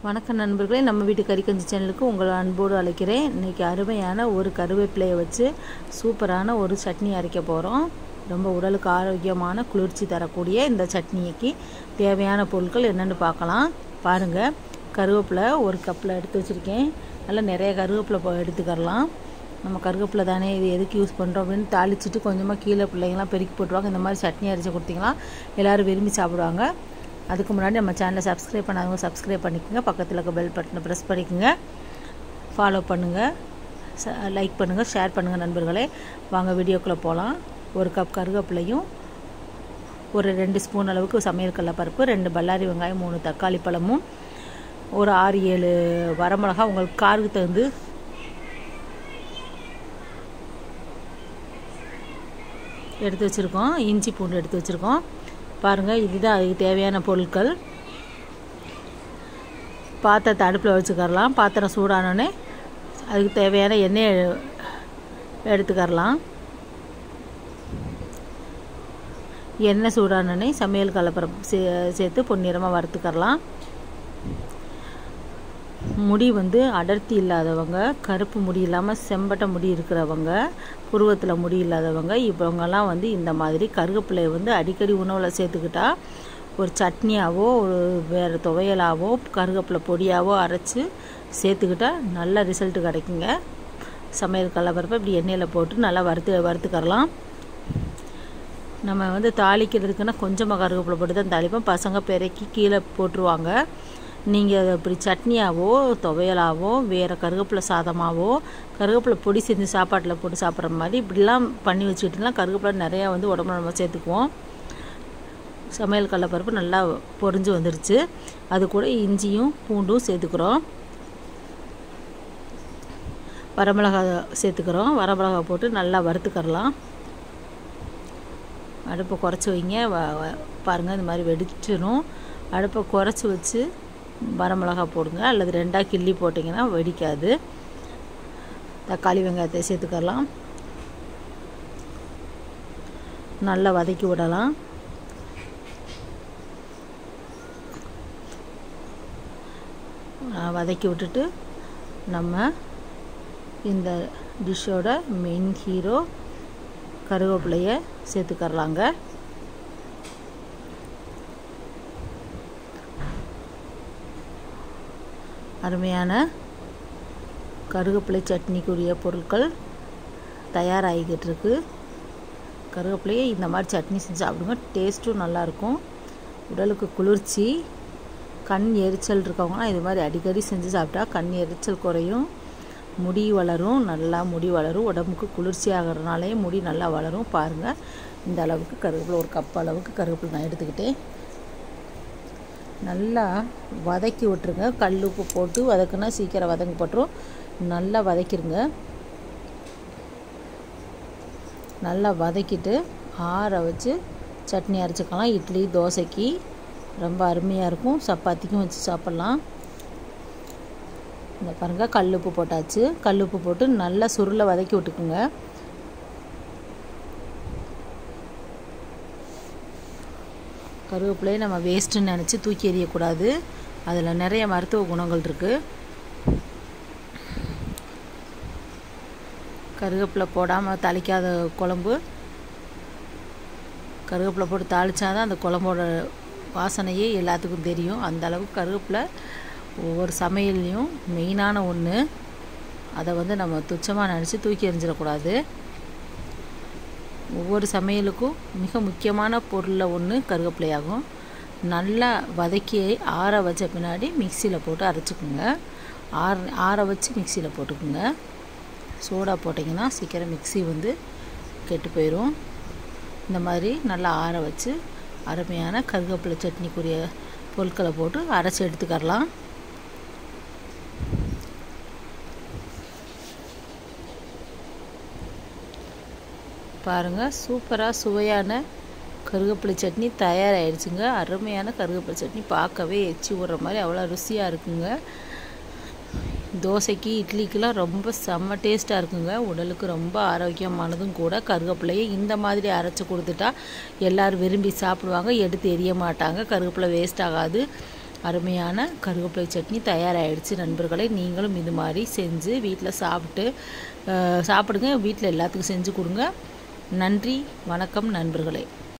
வணக்கம் நண்பர்களே நம்ம வீட்டு கறிக்கஞ்சி சேனலுக்கு உங்களை அன்போடு அழைக்கிறேன் இன்றைக்கி அருமையான ஒரு கருவேப்பிலையை வச்சு சூப்பரான ஒரு சட்னி அரைக்க போகிறோம் ரொம்ப உடலுக்கு ஆரோக்கியமான குளிர்ச்சி தரக்கூடிய இந்த சட்னிக்கு தேவையான பொருட்கள் என்னென்னு பார்க்கலாம் பாருங்கள் கருவேப்பிலை ஒரு கப்பில் எடுத்து வச்சுருக்கேன் நல்லா நிறைய கருவேப்பிலை போ- எடுத்துக்கறலாம் நம்ம கருவேப்பிலை தானே இது எதுக்கு யூஸ் பண்ணுறோம் அப்படின்னு தாளிச்சிட்டு கொஞ்சமாக கீழே பிள்ளைங்களாம் பெருக்கி போட்டுருவாங்க இந்த மாதிரி சட்னி அரைச்சி கொடுத்தீங்களா எல்லோரும் விரும்பி சாப்பிடுவாங்க அதுக்கு முன்னாடி நம்ம சேனலை சப்ஸ்கிரைப் பண்ணாதவங்க சப்ஸ்கிரைப் பண்ணிக்கோங்க பக்கத்தில் இருக்க பெல் பட்டனை ப்ரெஸ் பண்ணிக்கோங்க ஃபாலோ பண்ணுங்கள் லைக் பண்ணுங்கள் ஷேர் பண்ணுங்கள் நண்பர்களே வாங்க வீடியோக்குள்ளே போகலாம் ஒரு கப் கருவேப்பிலையும் ஒரு ரெண்டு ஸ்பூன் அளவுக்கு சமையல் கடலைப்பருப்பு ரெண்டு பல்லாரி வெங்காயம் மூணு தக்காளி பழமும் ஒரு ஆறு ஏழு வரமிளகா உங்களுக்கு காருக்கு தகுந்து எடுத்து வச்சுருக்கோம் இஞ்சி பூண்டு எடுத்து வச்சுருக்கோம் பாருங்கள் இதுதான் அதுக்கு தேவையான பொருட்கள் பாத்திரத்தை அடுப்பில் வச்சுக்கரலாம் பாத்திரம் சூடானோடனே அதுக்கு தேவையான எண்ணெய் எடுத்துக்கரலாம் எண்ணெய் சூடானோடனே சமையல் கலப்பரம் சே சேர்த்து பொன்னிறமாக வறுத்துக்கரலாம் முடி வந்து அடர்த்தி இல்லாதவங்க கருப்பு முடி இல்லாமல் செம்பட்ட முடி இருக்கிறவங்க புருவத்தில் முடி இல்லாதவங்க இவங்கெல்லாம் வந்து இந்த மாதிரி கருவேப்பிலையை வந்து அடிக்கடி உணவில் சேர்த்துக்கிட்டா ஒரு சட்னியாவோ ஒரு வேறு துவையலாவோ கருவேப்பிலை பொடியாவோ அரைச்சி சேர்த்துக்கிட்டா நல்ல ரிசல்ட் கிடைக்குங்க சமையல் கலப்பரப்பை இப்படி எண்ணெயில் போட்டு நல்லா வறுத்து வறுத்துக்கரலாம் நம்ம வந்து தாளிக்கிறதுக்குன்னா கொஞ்சமாக கருவேப்பிலை போட்டு தான் தாளிப்போம் பசங்க பெருக்கி கீழே போட்டுருவாங்க நீங்கள் இப்படி சட்னியாவோ துவையலாவோ வேறு கருவேப்பிலை சாதமாவோ கருவேப்பிலை பொடி செஞ்சு சாப்பாட்டில் போட்டு சாப்பிட்ற மாதிரி இப்படிலாம் பண்ணி வச்சுக்கிட்டுனா கருவேப்பிலை நிறையா வந்து உடம்புல நம்ம சேர்த்துக்குவோம் சமையல் கடலப்பருப்பு நல்லா பொரிஞ்சு வந்துருச்சு அது கூட இஞ்சியும் பூண்டும் சேர்த்துக்கிறோம் வரமிளகா சேர்த்துக்கிறோம் வரமிளகா போட்டு நல்லா வறுத்துக்கரலாம் அடுப்பை குறைச்சி வைங்க வ- வ- பாருங்கள் இந்த மாதிரி வெடிச்சிடும் அடுப்பை குறைச்சி வச்சு வரமிளகா போடுங்க அல்லது ரெண்டாக கிள்ளி போட்டிங்கன்னா வெடிக்காது தக்காளி வெங்காயத்தை சேர்த்துக்கலாம் நல்லா வதக்கி விடலாம் அஹ் வதக்கி விட்டுட்டு நம்ம இந்த டிஷ்ஷோட மெயின் ஹீரோ கருவேப்பிலையை சேர்த்துக்கரலாங்க அருமையான கருவேப்பிலை சட்னிக்குரிய பொருட்கள் தயாராகிக்கிட்டு இருக்கு கருவேப்பிலையை இந்த மாதிரி சட்னி செஞ்சு சாப்பிடுங்க டேஸ்ட்டும் நல்லாயிருக்கும் உடலுக்கு குளிர்ச்சி கண் எரிச்சல் இருக்கவங்களாம் இது மாதிரி அடிக்கடி செஞ்சு சாப்பிட்டா கண் எரிச்சல் குறையும் முடி வளரும் நல்லா முடி வளரும் உடம்புக்கு குளிர்ச்சி ஆகிறதுனாலே முடி நல்லா வளரும் பாருங்கள் இந்த அளவுக்கு கருவேப்பிலை ஒரு கப் அளவுக்கு கருவேப்பிலை நான் எடுத்துக்கிட்டேன் நல்லா வதக்கி விட்டுருங்க கல் உப்பு போட்டு வதக்குனா சீக்கிரம் வதங்கி போட்டுரும் நல்லா வதக்கிடுங்க நல்லா வதக்கிட்டு ஆற வச்சு சட்னி அரைச்சிக்கலாம் இட்லி தோசைக்கு ரொம்ப அருமையாக இருக்கும் சப்பாத்திக்கும் வச்சு சாப்பிட்லாம் இந்த பாருங்கள் கல் உப்பு போட்டாச்சு கல் உப்பு போட்டு நல்லா சுருளை வதக்கி விட்டுக்குங்க கருவேப்பிலையை நம்ம வேஸ்ட்டுன்னு நினச்சி தூக்கி எறியக்கூடாது அதில் நிறைய மருத்துவ குணங்கள் இருக்குது கருவேப்பிலை போடாமல் தாளிக்காத குழம்பு கருவேப்பிலை போட்டு தாளிச்சாதான் அந்த குழம்போட வாசனையே எல்லாத்துக்கும் தெரியும் அந்த அளவுக்கு கருவேப்பிலை ஒவ்வொரு சமையல்லையும் மெயினான ஒன்று அதை வந்து நம்ம துச்சமாக நினச்சி தூக்கி எறிஞ்சிடக்கூடாது ஒவ்வொரு சமையலுக்கும் மிக முக்கியமான பொருளில் ஒன்று கருவேப்பிலையாகும் நல்லா வதக்கி ஆற வச்ச பின்னாடி மிக்சியில் போட்டு அரைச்சிக்குங்க ஆற ஆற வச்சு மிக்சியில் போட்டுக்குங்க சோடா போட்டிங்கன்னா சீக்கிரம் மிக்ஸி வந்து கெட்டு போயிடும் இந்த மாதிரி நல்லா ஆற வச்சு அருமையான கருவேப்பிலை சட்னிக்குரிய பொருட்களை போட்டு அரைச்சி எடுத்துக்கரலாம் பாருங்கள் சூப்பராக சுவையான கருவேப்பிலை சட்னி தயாராகிடுச்சுங்க அருமையான கருவேப்பிலை சட்னி பார்க்கவே எச்சி விடுற மாதிரி அவ்வளோ ருசியாக இருக்குங்க தோசைக்கு இட்லிக்கெலாம் ரொம்ப செம்ம டேஸ்ட்டாக இருக்குங்க உடலுக்கு ரொம்ப ஆரோக்கியமானதும் கூட கருவேப்பிலையை இந்த மாதிரி அரைச்சி கொடுத்துட்டா எல்லோரும் விரும்பி சாப்பிடுவாங்க எடுத்து எரிய மாட்டாங்க கருவேப்பிலை வேஸ்ட் ஆகாது அருமையான கருவேப்பிலை சட்னி தயாராகிடுச்சு நண்பர்களே நீங்களும் இது மாதிரி செஞ்சு வீட்டில் சாப்பிட்டு சாப்பிடுங்க வீட்டில் எல்லாத்துக்கும் செஞ்சு கொடுங்க நன்றி வணக்கம் நண்பர்களே